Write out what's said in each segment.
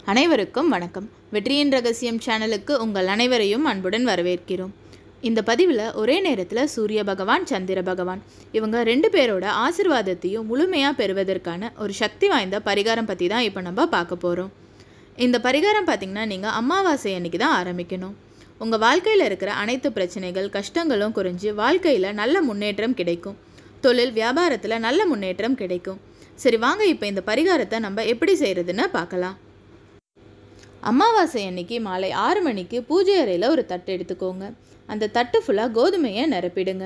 அனைவருக்கும் வணக்கம் வெற்றியின் ரகசியம் சேனலுக்கு உங்கள் அனைவரையும் அன்புடன் வரவேற்கிறோம் இந்த பதிவில் ஒரே நேரத்தில் சூரிய பகவான் சந்திர பகவான் இவங்க ரெண்டு பேரோட ஆசிர்வாதத்தையும் முழுமையாக பெறுவதற்கான ஒரு சக்தி வாய்ந்த பரிகாரம் பற்றி தான் இப்போ நம்ம பார்க்க போகிறோம் இந்த பரிகாரம் பார்த்திங்கன்னா நீங்கள் அமாவாசை அன்னைக்கு தான் ஆரம்பிக்கணும் உங்கள் வாழ்க்கையில் இருக்கிற அனைத்து பிரச்சனைகள் கஷ்டங்களும் குறைஞ்சு வாழ்க்கையில் நல்ல முன்னேற்றம் கிடைக்கும் தொழில் வியாபாரத்தில் நல்ல முன்னேற்றம் கிடைக்கும் சரி வாங்க இப்போ இந்த பரிகாரத்தை நம்ம எப்படி செய்கிறதுன்னு பார்க்கலாம் அமாவாசை அன்னைக்கு மாலை ஆறு மணிக்கு பூஜை அறையில் ஒரு தட்டு எடுத்துக்கோங்க அந்த தட்டு ஃபுல்லாக கோதுமையை நிரப்பிடுங்க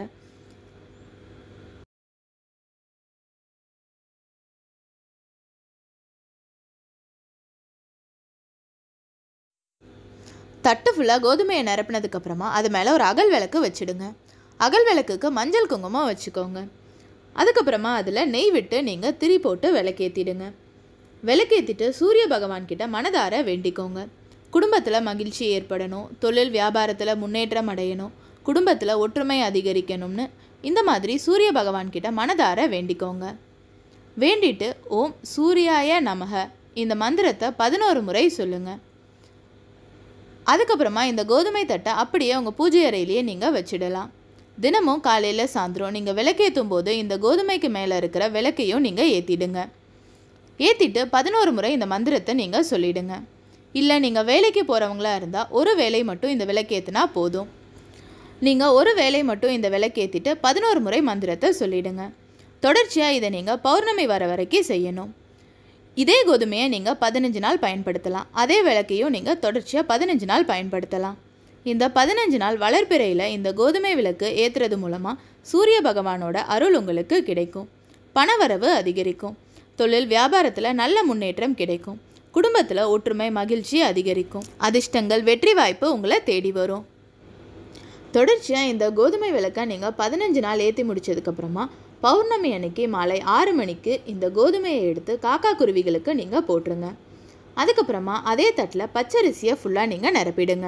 தட்டு ஃபுல்லாக கோதுமையை நிரப்பினதுக்கப்புறமா அது மேலே ஒரு அகல் விளக்கு வச்சுடுங்க அகல் விளக்குக்கு மஞ்சள் குங்குமம் வச்சுக்கோங்க அதுக்கப்புறமா அதில் நெய் விட்டு நீங்கள் திரி போட்டு விளக்கேற்றிடுங்க விளக்கேற்றிட்டு சூரிய பகவான் கிட்ட மனதார வேண்டிக்கோங்க குடும்பத்தில் மகிழ்ச்சி ஏற்படணும் தொழில் வியாபாரத்தில் முன்னேற்றம் அடையணும் குடும்பத்தில் ஒற்றுமை அதிகரிக்கணும்னு இந்த மாதிரி சூரிய பகவான் கிட்ட மனதார வேண்டிக்கோங்க வேண்டிட்டு ஓம் சூர்யாய நமக இந்த மந்திரத்தை பதினோரு முறை சொல்லுங்கள் அதுக்கப்புறமா இந்த கோதுமை தட்டை அப்படியே உங்கள் பூஜை அறையிலேயே நீங்கள் வச்சிடலாம் தினமும் காலையில் சாயந்தரம் நீங்கள் விளக்கேற்றும் போது இந்த கோதுமைக்கு மேலே இருக்கிற விளக்கையும் நீங்கள் ஏற்றிடுங்க ஏற்றிட்டு பதினோரு முறை இந்த மந்திரத்தை நீங்கள் சொல்லிடுங்க இல்லை நீங்கள் வேலைக்கு போகிறவங்களா இருந்தால் ஒரு வேலை மட்டும் இந்த விளக்கேற்றினா போதும் நீங்கள் ஒரு வேலை மட்டும் இந்த விளக்கேற்றிட்டு பதினோரு முறை மந்திரத்தை சொல்லிடுங்க தொடர்ச்சியாக இதை நீங்கள் பௌர்ணமி வர வரைக்கும் செய்யணும் இதே கோதுமையை நீங்கள் பதினஞ்சு நாள் பயன்படுத்தலாம் அதே விளக்கையும் நீங்கள் தொடர்ச்சியாக பதினஞ்சு நாள் பயன்படுத்தலாம் இந்த பதினஞ்சு நாள் வளர்ப்பிறையில் இந்த கோதுமை விளக்கு ஏற்றுறது மூலமாக சூரிய பகவானோட அருள் உங்களுக்கு கிடைக்கும் பணவரவு அதிகரிக்கும் தொழில் வியாபாரத்தில் நல்ல முன்னேற்றம் கிடைக்கும் குடும்பத்தில் ஒற்றுமை மகிழ்ச்சி அதிகரிக்கும் அதிர்ஷ்டங்கள் வெற்றி வாய்ப்பு உங்களை தேடி வரும் தொடர்ச்சியாக இந்த கோதுமை விளக்கை நீங்கள் பதினஞ்சு நாள் ஏற்றி முடிச்சதுக்கப்புறமா பௌர்ணமி அன்னைக்கு மாலை ஆறு மணிக்கு இந்த கோதுமையை எடுத்து காக்கா குருவிகளுக்கு நீங்கள் போட்டுருங்க அதுக்கப்புறமா அதே தட்டில் பச்சரிசியை ஃபுல்லாக நீங்கள் நிரப்பிடுங்க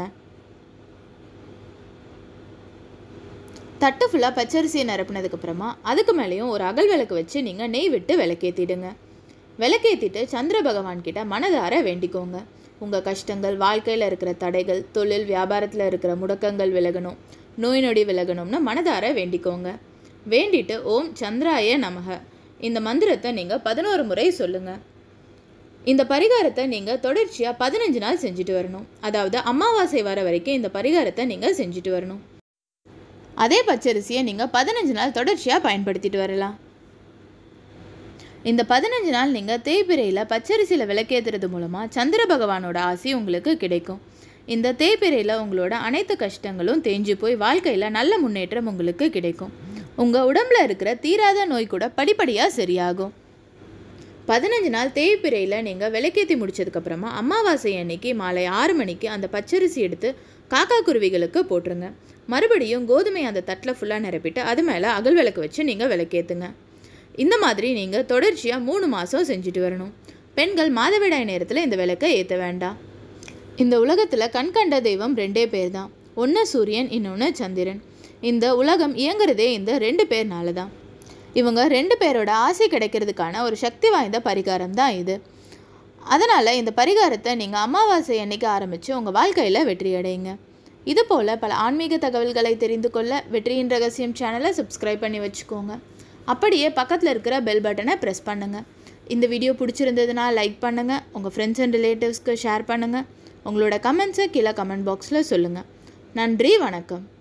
தட்டு ஃபுல்லாக பச்சரிசியை நிரப்பினதுக்கப்புறமா அதுக்கு மேலேயும் ஒரு அகல் விளக்கு வச்சு நீங்கள் நெய் விட்டு விளக்கேற்றிடுங்க விளக்கேற்றிட்டு சந்திர பகவான் கிட்ட மனதார வேண்டிக்கோங்க உங்கள் கஷ்டங்கள் வாழ்க்கையில் இருக்கிற தடைகள் தொழில் வியாபாரத்தில் இருக்கிற முடக்கங்கள் விலகணும் நோய் நொடி விலகணும்னு மனதார வேண்டிக்கோங்க வேண்டிட்டு ஓம் சந்திராய நமக இந்த மந்திரத்தை நீங்கள் பதினோரு முறை சொல்லுங்கள் இந்த பரிகாரத்தை நீங்கள் தொடர்ச்சியாக பதினஞ்சு நாள் செஞ்சுட்டு வரணும் அதாவது அமாவாசை வர வரைக்கும் இந்த பரிகாரத்தை நீங்கள் செஞ்சுட்டு வரணும் அதே பச்சரிசியை நீங்கள் பதினஞ்சு நாள் தொடர்ச்சியாக பயன்படுத்திட்டு வரலாம் இந்த பதினஞ்சு நாள் நீங்கள் தேய்பிரையில் பச்சரிசியில் விளக்கேற்றுறது மூலமாக சந்திர பகவானோட ஆசி உங்களுக்கு கிடைக்கும் இந்த தேய்பிரையில் உங்களோட அனைத்து கஷ்டங்களும் தேஞ்சு போய் வாழ்க்கையில் நல்ல முன்னேற்றம் உங்களுக்கு கிடைக்கும் உங்கள் உடம்புல இருக்கிற தீராத நோய் கூட படிப்படியாக சரியாகும் பதினஞ்சு நாள் தேய்பிரையில் நீங்கள் விளக்கேற்றி முடிச்சதுக்கப்புறமா அமாவாசை அன்னைக்கு மாலை ஆறு மணிக்கு அந்த பச்சரிசி எடுத்து காக்கா குருவிகளுக்கு போட்டுருங்க மறுபடியும் கோதுமை அந்த தட்டில் ஃபுல்லாக நிரப்பிட்டு அது மேலே அகல் விளக்கு வச்சு நீங்கள் விளக்கேற்றுங்க இந்த மாதிரி நீங்கள் தொடர்ச்சியாக மூணு மாதம் செஞ்சுட்டு வரணும் பெண்கள் மாதவிடாய் நேரத்தில் இந்த விளக்கை ஏற்ற வேண்டாம் இந்த உலகத்தில் கண்கண்ட தெய்வம் ரெண்டே பேர் தான் ஒன்று சூரியன் இன்னொன்று சந்திரன் இந்த உலகம் இயங்குறதே இந்த ரெண்டு பேர்னால தான் இவங்க ரெண்டு பேரோட ஆசை கிடைக்கிறதுக்கான ஒரு சக்தி வாய்ந்த பரிகாரம் தான் இது அதனால் இந்த பரிகாரத்தை நீங்கள் அமாவாசை அன்னைக்கு ஆரம்பித்து உங்கள் வாழ்க்கையில் வெற்றி அடையுங்க இது போல் பல ஆன்மீக தகவல்களை தெரிந்து கொள்ள வெற்றியின் ரகசியம் சேனலை சப்ஸ்கிரைப் பண்ணி வச்சுக்கோங்க அப்படியே பக்கத்தில் இருக்கிற பெல் பட்டனை ப்ரெஸ் பண்ணுங்கள் இந்த வீடியோ பிடிச்சிருந்ததுன்னா லைக் பண்ணுங்கள் உங்கள் ஃப்ரெண்ட்ஸ் அண்ட் ரிலேட்டிவ்ஸ்க்கு ஷேர் பண்ணுங்கள் உங்களோட கமெண்ட்ஸை கீழே கமெண்ட் பாக்ஸில் சொல்லுங்கள் நன்றி வணக்கம்